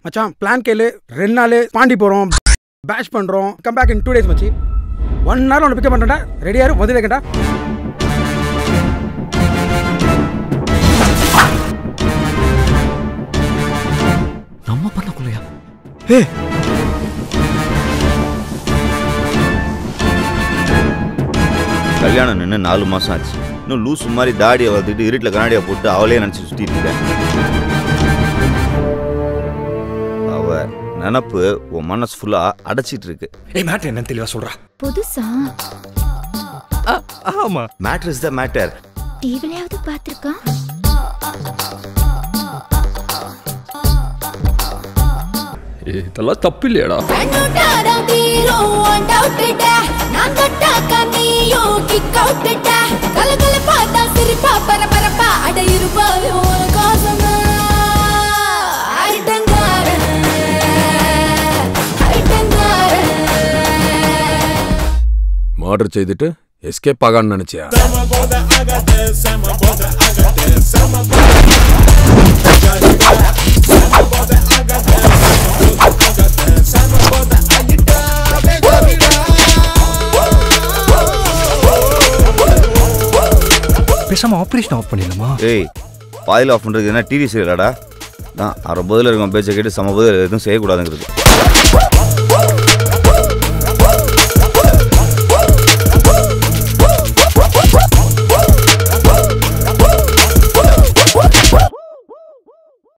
மச்சான் பிளான் கேளு ரெண்டு நாள் பாண்டி போகிறோம் பேஷ் பண்ணுறோம் come back in two days மச்சி ஒன் ஹவர் ஒன்று பிக்கப் பண்ணுறேன்டா ரெடியாரு முதல்ல கேட்டா நம்ம பண்ணக்குள்ளையா கல்யாணம் நின்று நாலு மாசம் ஆச்சு இன்னும் லூஸ் மாதிரி தாடியை வளர்த்துட்டு இருட்டில் கண்ணாடியை போட்டு அவளே நினச்சி சுற்றிட்டு இருக்கேன் அவ நினப்பு உன் மனசு ஃபுல்லாக அடைச்சிட்டு இருக்கு ஏய் மேட்ரு என்னன்னு தெளிவா சொல்றா புதுசா ஆமா மேட்டர் இஸ் த மேட்டர் டிவிலையாவது பார்த்திருக்கா இதெல்லாம் தப்பு இல்லையாடா மர்டர் செய்துட்டு எஸ்கேப் ஆகான்னு நினைச்சியா பேசாம ஆபரேஷன் ஆஃப் பண்ணிடலாமா ஏய் பாயில் ஆஃப் பண்ணுறது என்ன டிவி சீரியலாடா தான் அரை பதில் இருக்கும் பேச்சை கேட்டு சம பதில் எதுவும் செய்யக்கூடாதுங்கிறது